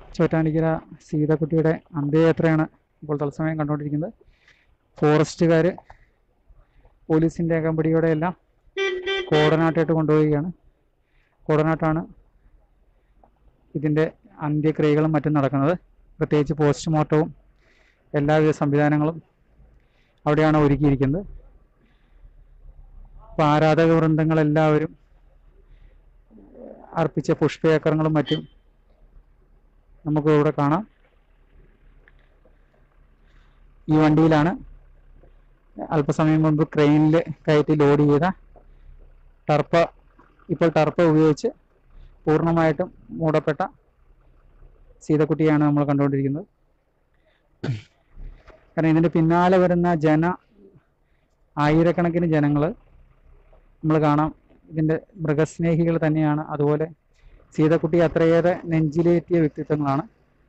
ചോറ്റാനിക്കര സീതക്കുട്ടിയുടെ അന്ത്യയാത്രയാണ് ഇപ്പോൾ തത്സമയം കണ്ടുകൊണ്ടിരിക്കുന്നത് ഫോറസ്റ്റുകാർ പോലീസിൻ്റെ അകമ്പടിയോടെ എല്ലാം കോടനാട്ടായിട്ട് കൊണ്ടുപോവുകയാണ് കോടനാട്ടാണ് ഇതിൻ്റെ അന്ത്യക്രിയകളും മറ്റും നടക്കുന്നത് പ്രത്യേകിച്ച് പോസ്റ്റ്മോർട്ടവും എല്ലാവിധ സംവിധാനങ്ങളും അവിടെയാണ് ഒരുക്കിയിരിക്കുന്നത് അപ്പോൾ ആരാധക വൃന്ദങ്ങളെല്ലാവരും അർപ്പിച്ച പുഷ്പചക്രങ്ങളും മറ്റും നമുക്ക് ഇവിടെ കാണാം ഈ വണ്ടിയിലാണ് അല്പസമയം മുമ്പ് ക്രെയിനിൽ കയറ്റി ലോഡ് ചെയ്ത ടർപ്പ ഇപ്പോൾ ടർപ്പ ഉപയോഗിച്ച് പൂർണ്ണമായിട്ടും മൂടപ്പെട്ട സീതക്കുട്ടിയാണ് നമ്മൾ കണ്ടുകൊണ്ടിരിക്കുന്നത് കാരണം ഇതിൻ്റെ പിന്നാലെ വരുന്ന ജന ആയിരക്കണക്കിന് ജനങ്ങൾ നമ്മൾ കാണാം ഇതിൻ്റെ മൃഗസ്നേഹികൾ തന്നെയാണ് അതുപോലെ സീതക്കുട്ടി അത്രയേറെ നെഞ്ചിലേറ്റിയ വ്യക്തിത്വങ്ങളാണ്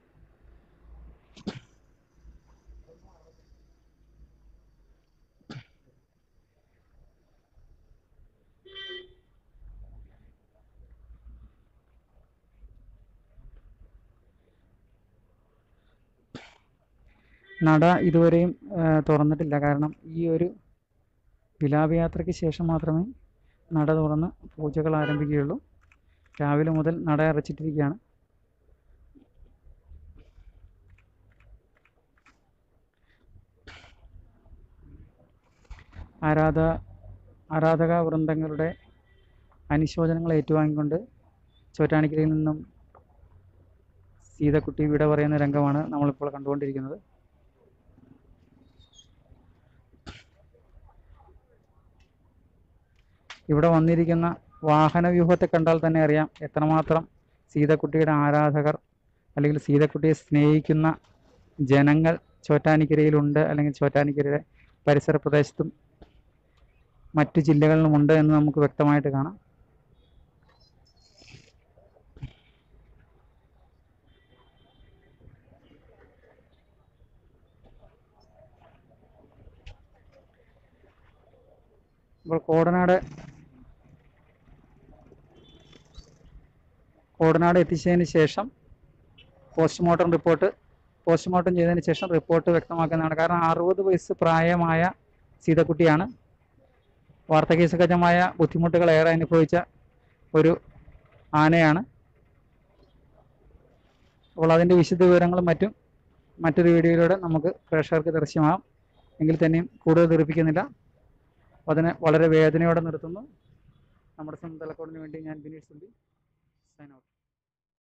നട ഇതുവരെയും ആ, തുറന്നിട്ടില്ല കാരണം ഈ ഒരു വിലാപയാത്രയ്ക്ക് ശേഷം മാത്രമേ നട തുറന്ന് പൂജകൾ ആരംഭിക്കുകയുള്ളൂ രാവിലെ മുതൽ നട അടച്ചിട്ടിരിക്കുകയാണ് ആരാധ ആരാധക വൃന്ദങ്ങളുടെ അനുശോചനങ്ങൾ ഏറ്റുവാങ്ങിക്കൊണ്ട് ചോറ്റാനിക്കരയിൽ നിന്നും സീതക്കുട്ടി വിട പറയുന്ന രംഗമാണ് നമ്മളിപ്പോൾ കണ്ടുകൊണ്ടിരിക്കുന്നത് ഇവിടെ വന്നിരിക്കുന്ന വാഹന വ്യൂഹത്തെ കണ്ടാൽ തന്നെ അറിയാം എത്രമാത്രം സീതക്കുട്ടിയുടെ ആരാധകർ അല്ലെങ്കിൽ സീതക്കുട്ടിയെ സ്നേഹിക്കുന്ന ജനങ്ങൾ ചോറ്റാനിക്കരയിലുണ്ട് അല്ലെങ്കിൽ ചോറ്റാനിക്കരയുടെ പരിസര പ്രദേശത്തും മറ്റു ജില്ലകളിലുമുണ്ട് എന്ന് നമുക്ക് വ്യക്തമായിട്ട് കാണാം ഇപ്പോൾ കോടനാട് കോടനാട് എത്തിച്ചതിന് ശേഷം പോസ്റ്റ്മോർട്ടം റിപ്പോർട്ട് പോസ്റ്റ്മോർട്ടം ചെയ്തതിന് ശേഷം റിപ്പോർട്ട് വ്യക്തമാക്കുന്നതാണ് കാരണം അറുപത് വയസ്സ് പ്രായമായ സീതക്കുട്ടിയാണ് വാർദ്ധക്യസഹജമായ ബുദ്ധിമുട്ടുകൾ ഏറെ അനുഭവിച്ച ഒരു ആനയാണ് അപ്പോൾ അതിൻ്റെ വിശദ വിവരങ്ങളും മറ്റും മറ്റൊരു വീഡിയോയിലൂടെ നമുക്ക് പ്രേക്ഷകർക്ക് ദൃശ്യമാകാം എങ്കിൽ തന്നെയും കൂടുതൽ ദീർഘിപ്പിക്കുന്നില്ല അപ്പോൾ അതിനെ വളരെ വേദനയോടെ നിർത്തുന്നു നമ്മുടെ സ്വന്തം തലക്കോടിന് വേണ്ടി ഞാൻ ബിനീഷ് സുണ്ടി സൈൻ ഔട്ട്